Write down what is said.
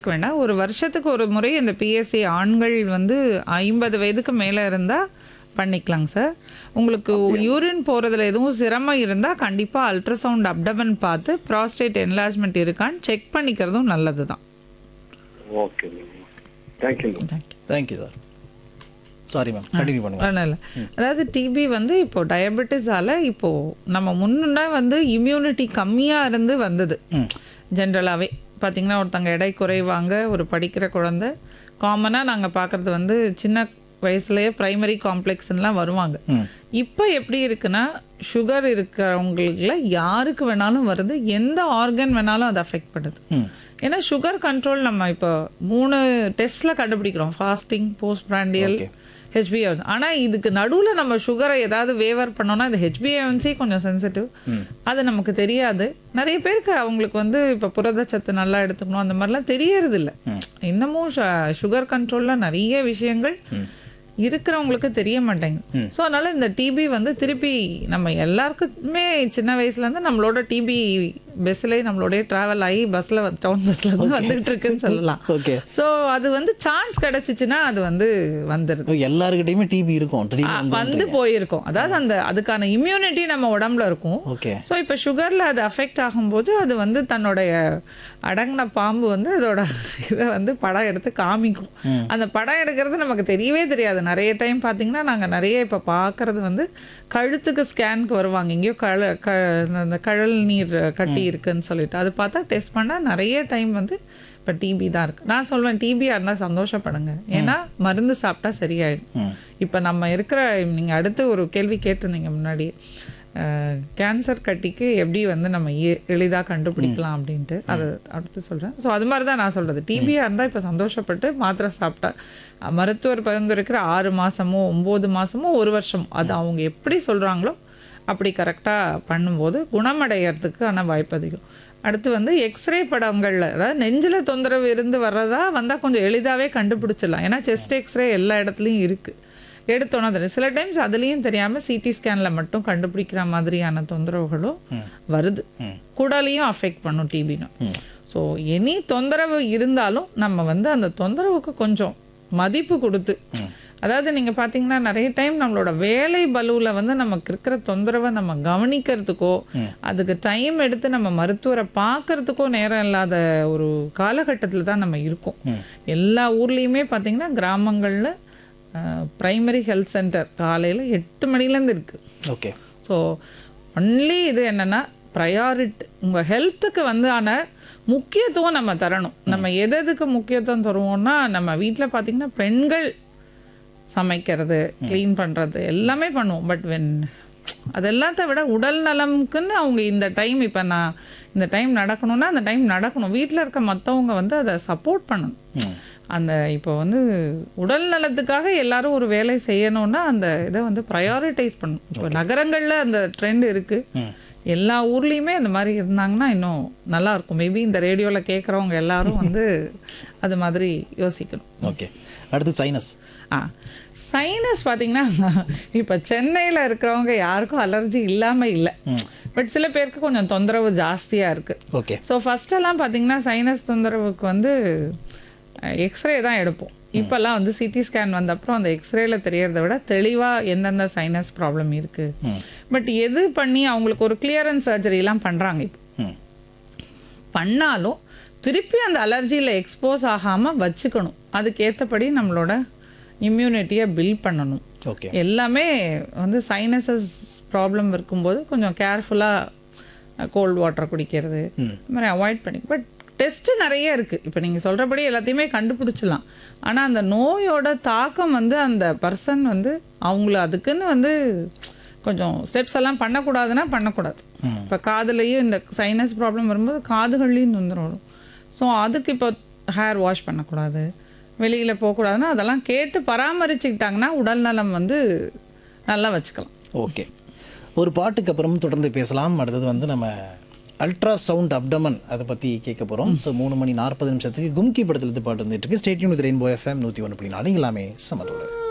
தவிர்க்க வேண்டாம் ஒரு வருஷத்துக்கு ஒரு முறை இந்த பிஎஸ்சி ஆண்கள் வந்து ஐம்பது வயதுக்கு மேலே இருந்தால் பண்ணிக்கலாங்க சார் உங்களுக்கு யூரின் போகிறதுல எதுவும் சிரமம் இருந்தால் கண்டிப்பாக அல்ட்ராசவுண்ட் அப்டமன் பார்த்து ப்ராஸ்டேட் என்லார்ஜ்மெண்ட் இருக்கான்னு செக் பண்ணிக்கிறதும் நல்லது தான் okay ma'am thank you ma'am thank you thank you sir sorry ma'am continue பண்ணுங்க ஒன்றும் இல்லை அதாவது டிபி வந்து இப்போ டயபெட்டிஸால இப்போ நம்ம முன்னுன்னா வந்து இம்யூனிட்டி கம்மியாக இருந்து வந்தது ஜென்ரலாகவே பார்த்தீங்கன்னா ஒருத்தங்க எடை குறைவாங்க ஒரு படிக்கிற குழந்தை காமனாக நாங்கள் பார்க்குறது வந்து சின்ன வயசுலயே பிரைமரி காம்ப்ளெக்ஸ்லாம் வருவாங்க இப்போ எப்படி இருக்குன்னா சுகர் இருக்கிறவங்களுக்குல யாருக்கு வேணாலும் வருது எந்த ஆர்கன் வேணாலும் அது அஃபெக்ட் பண்ணுது ஏன்னா சுகர் கண்ட்ரோல் நம்ம இப்போ மூணு டெஸ்ட்ல கண்டுபிடிக்கிறோம் ஃபாஸ்டிங் போஸ்ட் பிராண்டியல் ஹெச்பிஏ ஆனால் இதுக்கு நடுவில் நம்ம சுகரை ஏதாவது வேவர் பண்ணோம்னா இந்த ஹெச்பிஏவன்சி கொஞ்சம் சென்சிட்டிவ் அது நமக்கு தெரியாது நிறைய பேருக்கு அவங்களுக்கு வந்து இப்போ புரதச்சத்து நல்லா எடுத்துக்கணும் அந்த மாதிரிலாம் தெரியறது இல்ல இன்னமும் சுகர் கண்ட்ரோலில் நிறைய விஷயங்கள் இருக்கிறவங்களுக்கு தெரிய மாட்டேங்குது ஸோ அதனால இந்த டிபி வந்து திருப்பி நம்ம எல்லாருக்குமே சின்ன வயசுல இருந்து நம்மளோட டிபி பஸ்லேயே நம்மளோடய ட்ராவல் ஆகி பஸ்ல டவுன் பஸ்ல இருந்து வந்துட்டு இருக்குன்னு சொல்லலாம் ஓகே ஸோ அது வந்து சான்ஸ் கிடைச்சிச்சுன்னா அது வந்து வந்துருது எல்லாருக்கிட்டையுமே டிபி இருக்கும் ஆ, திடீர்னு வந்து போயிருக்கும் அதாவது அந்த அதுக்கான இம்யூனிட்டி நம்ம உடம்புல இருக்கும் ஓகே ஸோ இப்போ சுகரில் அது அஃபெக்ட் ஆகும்போது அது வந்து தன்னுடைய அடங்கின பாம்பு வந்து அதோட இதை வந்து படம் எடுத்து காமிக்கும் அந்த படம் எடுக்கிறது நமக்கு தெரியவே தெரியாது நிறைய டைம் பார்த்தீங்கன்னா நாங்கள் நிறைய இப்போ பார்க்கறது வந்து கழுத்துக்கு ஸ்கேனுக்கு வருவாங்க எங்கேயோ கழ க அந்த கழல் நீர் கட்டி இருக்குன்னு சொல்லிட்டு அது பார்த்தா டெஸ்ட் பண்ணால் நிறைய டைம் வந்து இப்போ டிபி தான் இருக்கு நான் சொல்வேன் டிபியாக இருந்தால் சந்தோஷப்படுங்க ஏன்னா மருந்து சாப்பிட்டா சரியாயிடும் இப்போ நம்ம இருக்கிற நீங்கள் அடுத்து ஒரு கேள்வி கேட்டிருந்தீங்க முன்னாடி கேன்சர் கட்டிக்கு எப்படி வந்து நம்ம எளிதாக கண்டுபிடிக்கலாம் அப்படின்ட்டு அதை அடுத்து சொல்கிறேன் ஸோ அது மாதிரி தான் நான் சொல்கிறது டிபியாக இருந்தால் இப்போ சந்தோஷப்பட்டு மாத்திரை சாப்பிட்டா அஹ், மருத்துவர் பரிந்துரைக்கிற ஆறு மாதமோ ஒம்பது மாதமோ ஒரு வருஷமோ அது அவங்க எப்படி சொல்கிறாங்களோ அப்படி கரெக்டாக பண்ணும்போது குணமடையறதுக்கான வாய்ப்பு அதிகம் அடுத்து வந்து எக்ஸ்ரே படங்களில் அதாவது நெஞ்சில் தொந்தரவு இருந்து வர்றதா வந்தால் கொஞ்சம் எளிதாகவே கண்டுபிடிச்சிடலாம் ஏன்னா செஸ்ட் எக்ஸ்ரே எல்லா இடத்துலையும் இருக்குது எடுத்தோன்னா தெரியும் சில டைம்ஸ் அதுலேயும் தெரியாமல் சிடி ஸ்கேனில் மட்டும் கண்டுபிடிக்கிற மாதிரியான தொந்தரவுகளும் வருது குடலையும் அஃபெக்ட் பண்ணும் டிபின்னு ஸோ எனி தொந்தரவு இருந்தாலும் நம்ம வந்து அந்த தொந்தரவுக்கு கொஞ்சம் மதிப்பு கொடுத்து அதாவது நீங்கள் பார்த்தீங்கன்னா நிறைய டைம் நம்மளோட வேலை பலுவில் வந்து நமக்கு இருக்கிற தொந்தரவை நம்ம கவனிக்கிறதுக்கோ அதுக்கு டைம் எடுத்து நம்ம மருத்துவரை பார்க்கறதுக்கோ நேரம் இல்லாத ஒரு காலகட்டத்தில் தான் நம்ம இருக்கோம் எல்லா ஊர்லேயுமே பார்த்தீங்கன்னா கிராமங்களில் ப்ரைமரி ஹெல்த் சென்டர் காலையில் எட்டு மணிலேருந்து இருக்குது ஓகே ஸோ ஒன்லி இது என்னன்னா ப்ரையாரிட்டி உங்கள் ஹெல்த்துக்கு வந்து ஆன முக்கியத்துவம் நம்ம தரணும் நம்ம எது எதுக்கு முக்கியத்துவம் தருவோம்னா நம்ம வீட்டில் பார்த்தீங்கன்னா பெண்கள் சமைக்கிறது க்ளீன் பண்ணுறது எல்லாமே பண்ணுவோம் பட் வென் அதெல்லாத்த விட உடல் நலமுக்குன்னு அவங்க இந்த டைம் இப்போ நான் இந்த டைம் நடக்கணும்னா அந்த டைம் நடக்கணும் வீட்டில் இருக்க மற்றவங்க வந்து அதை சப்போர்ட் பண்ணணும் அந்த இப்போ வந்து உடல் நலத்துக்காக எல்லாரும் ஒரு வேலை செய்யணும்னா அந்த இதை வந்து ப்ரையாரிட்டைஸ் பண்ணணும் இப்போ நகரங்களில் அந்த ட்ரெண்ட் இருக்குது எல்லா ஊர்லேயுமே அந்த மாதிரி இருந்தாங்கன்னா இன்னும் நல்லா இருக்கும் மேபி இந்த ரேடியோவில் கேட்குறவங்க எல்லாரும் வந்து அது மாதிரி யோசிக்கணும் ஓகே அடுத்து சைனஸ் ஆ சைனஸ் பார்த்தீங்கன்னா இப்போ சென்னையில் இருக்கிறவங்க யாருக்கும் அலர்ஜி இல்லாமல் இல்லை பட் சில பேருக்கு கொஞ்சம் தொந்தரவு ஜாஸ்தியாக இருக்குது ஓகே ஸோ ஃபஸ்ட்டெல்லாம் பார்த்தீங்கன்னா சைனஸ் தொந்தரவுக்கு வந்து எக்ஸ்ரே தான் எடுப்போம் இப்போல்லாம் வந்து சிடி ஸ்கேன் வந்த அப்புறம் அந்த எக்ஸ்ரேல தெரியறத விட தெளிவாக எந்தெந்த சைனஸ் ப்ராப்ளம் இருக்குது பட் எது பண்ணி அவங்களுக்கு ஒரு கிளியரன்ஸ் சர்ஜரிலாம் பண்ணுறாங்க இப்போ ம் பண்ணாலும் திருப்பி அந்த அலர்ஜியில் எக்ஸ்போஸ் ஆகாமல் வச்சுக்கணும் அதுக்கேற்றபடி நம்மளோட இம்யூனிட்டியை பில்ட் பண்ணணும் ஓகே எல்லாமே வந்து சைனசஸ் ப்ராப்ளம் இருக்கும்போது கொஞ்சம் கேர்ஃபுல்லாக கோல்ட் வாட்டர் குடிக்கிறது இந்த மாதிரி அவாய்ட் பண்ணி பட் டெஸ்ட் நிறைய இருக்குது இப்போ நீங்கள் சொல்கிறபடி எல்லாத்தையுமே கண்டுபிடிச்சிடலாம் ஆனால் அந்த நோயோட தாக்கம் வந்து அந்த பர்சன் வந்து அவங்கள அதுக்குன்னு வந்து கொஞ்சம் ஸ்டெப்ஸ் எல்லாம் பண்ணக்கூடாதுன்னா பண்ணக்கூடாது இப்போ காதுலேயும் இந்த சைனஸ் ப்ராப்ளம் வரும்போது காதுகள்லேயும் தொந்தரவு வரும் ஸோ அதுக்கு இப்போ ஹேர் வாஷ் பண்ணக்கூடாது வெளியில் போகக்கூடாதுன்னா அதெல்லாம் கேட்டு பராமரிச்சுக்கிட்டாங்கன்னா உடல் நலம் வந்து நல்லா வச்சுக்கலாம் ஓகே ஒரு பாட்டுக்கு அப்புறம் தொடர்ந்து பேசலாம் அடுத்தது வந்து நம்ம அல்ட்ரா சவுண்ட் அப்டமன் அதை பற்றி கேட்க போகிறோம் ஸோ மூணு மணி நாற்பது நிமிஷத்துக்கு கும்கி படத்துல இருந்து பாட்டு வந்துட்டு இருக்கு ஸ்டேட்யூன் வித் ரெயின்போ எஃப்எம் நூற்றி ஒன்று புள்ளி நாலு எல்லாமே சமதோடு